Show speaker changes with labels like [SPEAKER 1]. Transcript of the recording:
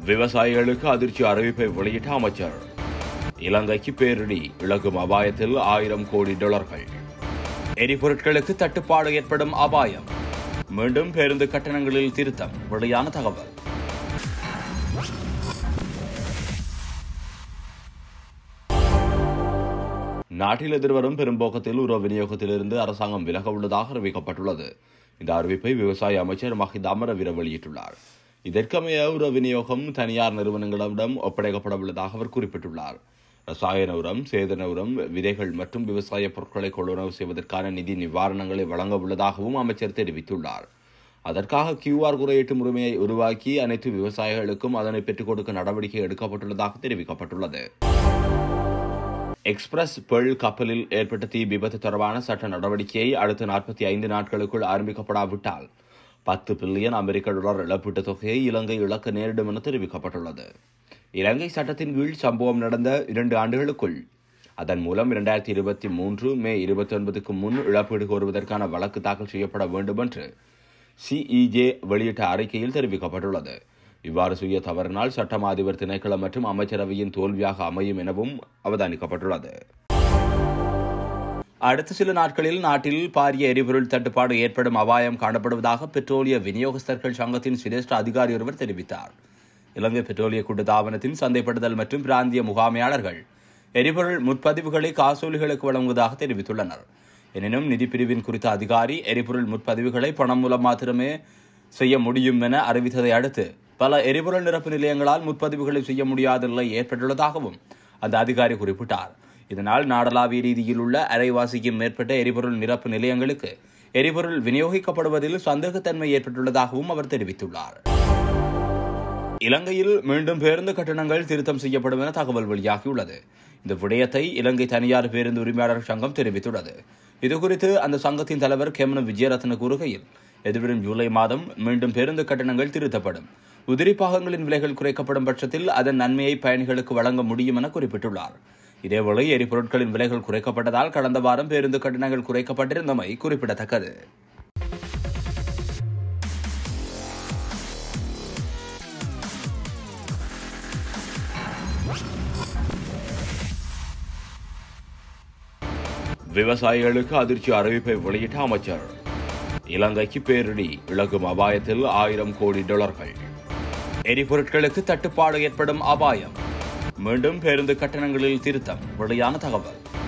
[SPEAKER 1] விவசாயிகளுக்கு அதிர்ச்சி அறிவிப்பை வெளியிட்ட அமைச்சர் இலங்கைக்கு பேரிடி இழக்கும் அபாயத்தில் ஆயிரம் கோடி டாலர்கள் எரிபொருட்களுக்கு தட்டுப்பாடு ஏற்படும் அபாயம் மீண்டும் பேருந்து கட்டணங்களில் திருத்தம் வெளியான தகவல் நாட்டில் எதிர்வரும் பெரும்போக்கத்தில் உர விநியோகத்திலிருந்து அரசாங்கம் விலக உள்ளதாக அறிவிக்கப்பட்டுள்ளது இந்த அறிவிப்பை விவசாய அமைச்சர் மஹித் அமரவீர வெளியிட்டுள்ளார் இதற்கமைய உர விநியோகம் தனியார் நிறுவனங்களிடம் ஒப்படைக்கப்பட உள்ளதாக அவர் குறிப்பிட்டுள்ளார் ரசாயன உரம் சேதன உரம் விதைகள் மற்றும் விவசாய பொருட்களை கொள்வனவு செய்வதற்கான நிதி நிவாரணங்களை வழங்க உள்ளதாகவும் அமைச்சர் தெரிவித்துள்ளார் அதற்காக கியூஆர் குறியீட்டு முறைமையை உருவாக்கி அனைத்து விவசாயிகளுக்கும் அதனை பெற்றுக் கொடுக்க நடவடிக்கை எடுக்கப்பட்டுள்ளதாக தெரிவிக்கப்பட்டுள்ளது எக்ஸ்பிரஸ் பேர்ல் கப்பலில் ஏற்பட்ட தீ விபத்து தொடர்பான சட்ட நடவடிக்கையை அடுத்த நாற்பத்தி ஐந்து நாட்களுக்குள் ஆரம்பிக்கப்படாவிட்டால் பத்து பில்லியன் அமெரிக்க டாலர் இழப்பீட்டுத் தொகையை இலங்கை இழக்க நேரிடும் என தெரிவிக்கப்பட்டுள்ளது இலங்கை சட்டத்தின் கீழ் சம்பவம் நடந்த இரண்டு ஆண்டுகளுக்குள் அதன் மூலம் இரண்டாயிரத்தி இருபத்தி மூன்று மே இருபத்தி ஒன்பதுக்கு முன் இழப்பீடு கோருவதற்கான வழக்கு தாக்கல் செய்யப்பட வேண்டும் என்று சிஇஜே வெளியிட்ட அறிக்கையில் தெரிவிக்கப்பட்டுள்ளது இவ்வாறு செய்ய தவறினால் சட்டம் அதிபர் திணைக்களம் மற்றும் அமைச்சரவையின் தோல்வியாக அமையும் எனவும் அவதானிக்கப்பட்டுள்ளது அடுத்த சில நாட்களில் நாட்டில் பாரிய எரிபொருள் தட்டுப்பாடு ஏற்படும் அபாயம் காணப்படுவதாக பெட்ரோலிய விநியோகஸ்தர்கள் சங்கத்தின் சிரேஷ்ட அதிகாரி ஒருவர் தெரிவித்தார் இலங்கை பெட்ரோலிய கூட்டுத்தாபனத்தின் சந்தைப்படுத்தல் மற்றும் பிராந்திய முகாமையாளர்கள் எரிபொருள் முற்பதிவுகளை காசோலிகளுக்கு வழங்குவதாக தெரிவித்துள்ளனர் எனினும் நிதி பிரிவின் குறித்த அதிகாரி எரிபொருள் முற்பதிவுகளை பணம் மூலம் மாத்திரமே செய்ய முடியும் என அறிவித்ததை அடுத்து பல எரிபொருள் நிரப்பு நிலையங்களால் முற்பதிவுகளை செய்ய முடியாத நிலை ஏற்பட்டுள்ளதாகவும் அந்த அதிகாரி குறிப்பிட்டார் இதனால் நாடளாவிய ரீதியில் உள்ள அரைவாசிக்கும் மேற்பட்ட எரிபொருள் நிரப்பு நிலையங்களுக்கு எரிபொருள் விநியோகிக்கப்படுவதில் சந்தேகத்தன்மை ஏற்பட்டுள்ளதாகவும் அவர் தெரிவித்துள்ளார் இலங்கையில் மீண்டும் பேருந்து கட்டணங்கள் திருத்தம் செய்யப்படும் என தகவல் வெளியாகியுள்ளது இந்த விடயத்தை இலங்கை தனியார் பேருந்து உரிமையாளர் சங்கம் தெரிவித்துள்ளது இதுகுறித்து அந்த சங்கத்தின் தலைவர் கெமன விஜயரத்ன கூறுகையில் எதிர்வரும் ஜூலை மாதம் மீண்டும் பேருந்து கட்டணங்கள் திருத்தப்படும் உதிரி பாகங்களின் விலைகள் குறைக்கப்படும் பட்சத்தில் அதன் நன்மையை பயணிகளுக்கு வழங்க முடியும் என குறிப்பிட்டுள்ளார் இதேவேளை எரிபொருட்களின் விலைகள் குறைக்கப்பட்டதால் கடந்த வாரம் பேருந்து கட்டணங்கள் குறைக்கப்பட்டிருந்தமை குறிப்பிடத்தக்கது விவசாயிகளுக்கு அதிர்ச்சி அறிவிப்பை வெளியிட்ட அமைச்சர் இலங்கைக்கு பேரிடி இழக்கும் அபாயத்தில் ஆயிரம் கோடி டாலர்கள் எரிபொருட்களுக்கு தட்டுப்பாடு ஏற்படும் அபாயம் மீண்டும் பேருந்து கட்டணங்களில் திருத்தம் வெளியான தகவல்